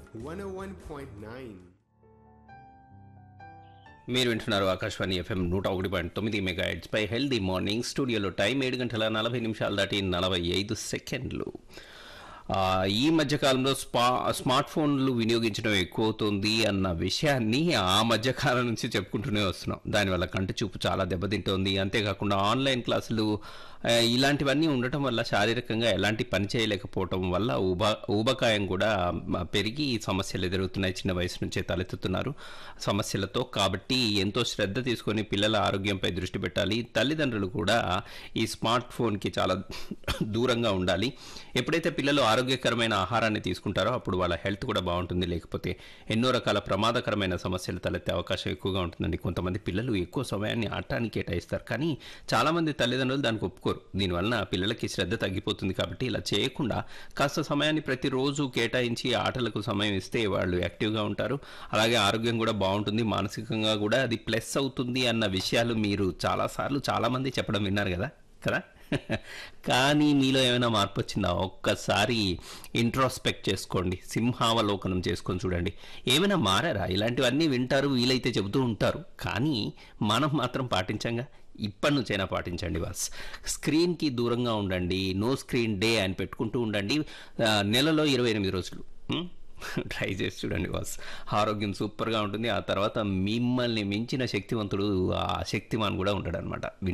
101.9. మీరు వింటున్నారు ఆకాశవాణి ఎఫ్ఎం నూట ఒకటి పాయింట్ తొమ్మిది మెగా పై హెల్దీ మార్నింగ్ స్టూడియోలో టైం ఏడు గంటల నలభై నిమిషాలు దాటి నలభై ఐదు సెకండ్లు ఆ, ఈ మధ్య కాలంలో స్పా స్మార్ట్ ఫోన్లు వినియోగించడం ఎక్కువ అవుతుంది అన్న విషయాన్ని ఆ మధ్య కాలం నుంచి చెప్పుకుంటూనే వస్తున్నాం దానివల్ల కంటి చూపు చాలా దెబ్బతింటోంది అంతేకాకుండా ఆన్లైన్ క్లాసులు ఆ, ఇలాంటివన్నీ ఉండటం వల్ల శారీరకంగా ఎలాంటి పని చేయలేకపోవటం వల్ల ఊబ ఊబకాయం కూడా మ, పెరిగి సమస్యలు ఎదురవుతున్నాయి చిన్న వయసు నుంచే తలెత్తుతున్నారు సమస్యలతో కాబట్టి ఎంతో శ్రద్ధ తీసుకొని పిల్లల ఆరోగ్యంపై దృష్టి పెట్టాలి తల్లిదండ్రులు కూడా ఈ స్మార్ట్ ఫోన్కి చాలా దూరంగా ఉండాలి ఎప్పుడైతే పిల్లలు ఆరోగ్యకరమైన ఆహారాన్ని తీసుకుంటారో అప్పుడు వాళ్ళ హెల్త్ కూడా బాగుంటుంది లేకపోతే ఎన్నో రకాల ప్రమాదకరమైన సమస్యలు తలెత్తే అవకాశం ఎక్కువగా ఉంటుందండి కొంతమంది పిల్లలు ఎక్కువ సమయాన్ని ఆటానికి కేటాయిస్తారు కానీ చాలామంది తల్లిదండ్రులు దానికి ఒప్పుకోరు దీనివలన పిల్లలకి శ్రద్ధ తగ్గిపోతుంది కాబట్టి ఇలా చేయకుండా కాస్త సమయాన్ని ప్రతిరోజు కేటాయించి ఆటలకు సమయం ఇస్తే వాళ్ళు యాక్టివ్గా ఉంటారు అలాగే ఆరోగ్యం కూడా బాగుంటుంది మానసికంగా కూడా అది ప్లస్ అవుతుంది అన్న విషయాలు మీరు చాలాసార్లు చాలామంది చెప్పడం విన్నారు కదా కదా కానీ మీలో ఏమైనా మార్పు వచ్చిందా ఒక్కసారి ఇంట్రోస్పెక్ట్ చేసుకోండి సింహావలోకనం చేసుకొని చూడండి ఏమైనా మారారా ఇలాంటివన్నీ వింటారు వీలైతే చెబుతూ ఉంటారు కానీ మనం మాత్రం పాటించంగా ఇప్పటి నుంచైనా పాటించండి బాస్ స్క్రీన్కి దూరంగా ఉండండి నో స్క్రీన్ డే అని పెట్టుకుంటూ ఉండండి ఆ, నెలలో ఇరవై ఎనిమిది రోజులు హ్మ్? ట్రై చేసి చూడండి బాస్ ఆరోగ్యం సూపర్గా ఉంటుంది ఆ తర్వాత మిమ్మల్ని మించిన శక్తివంతుడు ఆ శక్తిమాన్ కూడా ఉంటాడు అనమాట